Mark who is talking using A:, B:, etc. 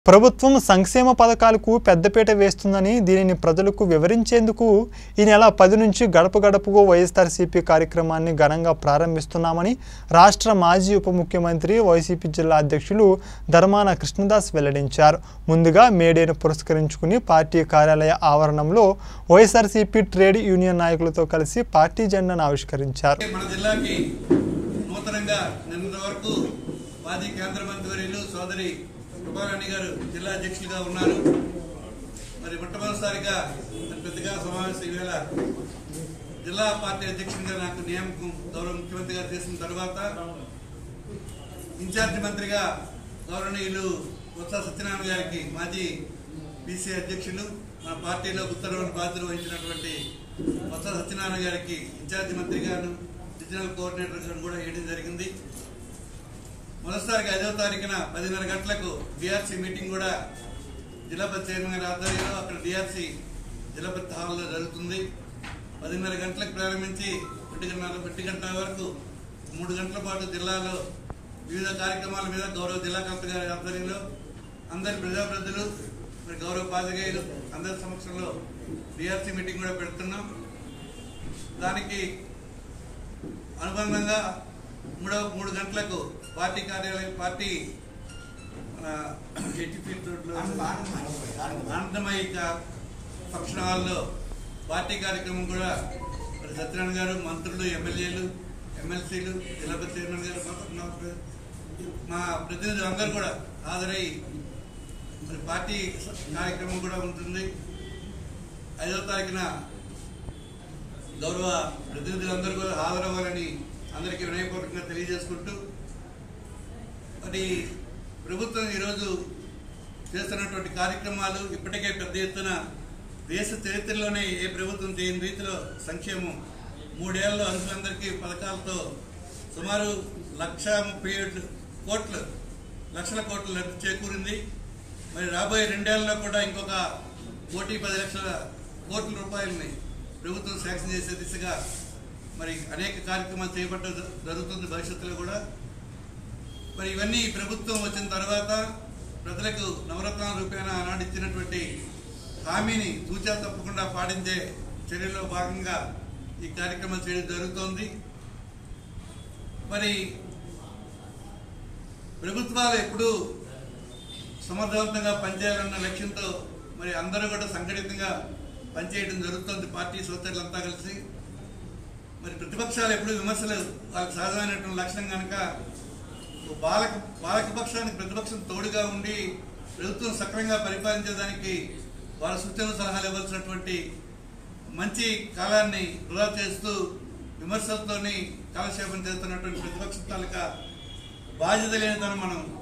A: ప్రభుత్వం సంక్షేమ పథకాలకు పెద్దపీట వేస్తుందని దీనిని ప్రజలకు వివరించేందుకు ఈ నెల పది నుంచి గడప గడపకు వైఎస్ఆర్సీపీ కార్యక్రమాన్ని ఘనంగా ప్రారంభిస్తున్నామని రాష్ట్ర మాజీ ఉప ముఖ్యమంత్రి వైసీపీ జిల్లా అధ్యక్షులు ధర్మాన కృష్ణదాస్ వెల్లడించారు ముందుగా మేడేను పురస్కరించుకుని పార్టీ కార్యాలయ ఆవరణంలో వైఎస్ఆర్సీపీ ట్రేడ్ యూనియన్ నాయకులతో కలిసి పార్టీ జెండాను ఆవిష్కరించారు
B: మన జిల్లాకి నూతనంగా నిన్న వరకు మాజీ కేంద్ర మంత్రివర్యులు సోదరి కృపారాణి గారు జిల్లా అధ్యక్షులుగా ఉన్నారు మరి మొట్టమొదటిసారిగా మరి పెద్దగా సమావేశం ఈవేళ జిల్లా పార్టీ అధ్యక్షుడిగా నాకు నియామకం గౌరవ ముఖ్యమంత్రి గారు చేసిన తర్వాత ఇన్ఛార్జి మంత్రిగా గౌరవనీయులు బొత్స సత్యనారాయణ గారికి మాజీ బీసీ అధ్యక్షులు మన పార్టీలో ఉత్తర్వులను బాధ్యతలు వహించినటువంటి బొత్స సత్యనారాయణ గారికి ఇన్ఛార్జి మంత్రిగాను రీజనల్ కోఆర్డినేటర్ గారు కూడా వేయడం జరిగింది మొదటిసారిగా ఐదవ తారీఖున పదిన్నర గంటలకు డిఆర్సీ మీటింగ్ కూడా జిల్లా పరిషత్ చైర్మన్ గారి ఆధ్వర్యంలో అక్కడ డిఆర్సీ జిల్లా పరిషత్ హాల్లో జరుగుతుంది పదిన్నర గంటలకు ప్రారంభించి ఒంటి గంటల ఒంటి గంటల వరకు మూడు గంటల పాటు జిల్లాలో వివిధ కార్యక్రమాల మీద గౌరవ జిల్లా కలెక్టర్ గారి ఆధ్వర్యంలో అందరి ప్రజాప్రతినిధులు మరి గౌరవ పాత్రికేయులు అందరి సమక్షంలో డిఆర్సీ మీటింగ్ కూడా పెడుతున్నాం దానికి అనుబంధంగా మూడవ మూడు గంటలకు పార్టీ కార్యాలయం పార్టీ మన ఎయిటీఫీట్ రోడ్లో ఆనందమయ్య కా- ఫంక్షన్ హాల్లో పార్టీ కార్యక్రమం కూడా మరి సత్యనారాయణ గారు మంత్రులు ఎమ్మెల్యేలు ఎమ్మెల్సీలు జిల్లా పరిషత్ చైర్మన్ గారు మొత్తం మా ప్ర- మా ప్రతినిధులు అందరూ కూడా హాజరై మరి పార్టీ స- కార్యక్రమం కూడా ఉంటుంది ఐదవ తారీఖున గౌరవ ప్రతినిధులందరూ కూడా హాజరవ్వాలని అందరికీ వినయపూర్వకంగా తెలియజేసుకుంటూ మరి ప్రభుత్వం ఈరోజు చేస్తున్నటువంటి కార్యక్రమాలు ఇప్పటికే పెద్ద ఎత్తున దేశ చరిత్రలోనే ఏ ప్రభుత్వం చేయని రీతిలో సంక్షేమం మూడేళ్లలో అర్హులందరికీ పథకాలతో సుమారు లక్ష ముప్పై ఏడు కోట్లు లక్షల కోట్లు లబ్ధి చేకూరింది మరి రాబోయే రెండేళ్లలో కూడా ఇంకొక కోటి పది లక్షల కోట్ల రూపాయలని ప్రభుత్వం శాంక్షన్ చేసే దిశగా మరి అనేక కార్యక్రమాలు చేపట్టడం జ- జరుగుతుంది భవిష్యత్తులో కూడా మరి ఇవన్నీ ఈ ప్రభుత్వం వచ్చిన తర్వాత ప్రజలకు నవరత్నాల రూపేణ ఆనాడు ఇచ్చినటువంటి హామీని తూచా తప్పకుండా పాటించే చర్యలో భాగంగా ఈ కార్యక్రమం చేయడం జరుగుతోంది మరి ప్రభుత్వాలు ఎప్పుడూ సమర్థవంతంగా పనిచేయాలన్న లక్ష్యంతో మరి అందరూ కూడా సంఘటితంగా పనిచేయడం జరుగుతుంది పార్టీ సోదరులంతా కలిసి మరి ప్రతిపక్షాలు ఎప్పుడు విమర్శలు వాళ్ళకి సహజమైనటువంటి లక్షణం కనుక ఓ బాలక బాలక పక్షానికి ప్రతిపక్షం తోడుగా ఉండి ప్రభుత్వం సక్రమంగా పరిపాలించేదానికి వాళ్ళ సూచనలు సలహాలు ఇవ్వాల్సినటువంటి మంచి కాలాన్ని వృధా చేస్తూ విమర్శలతోని కాలక్షేపం చేస్తున్నటువంటి ప్రతిపక్ష తాలూకా బాధ్యత లేనితనం మనం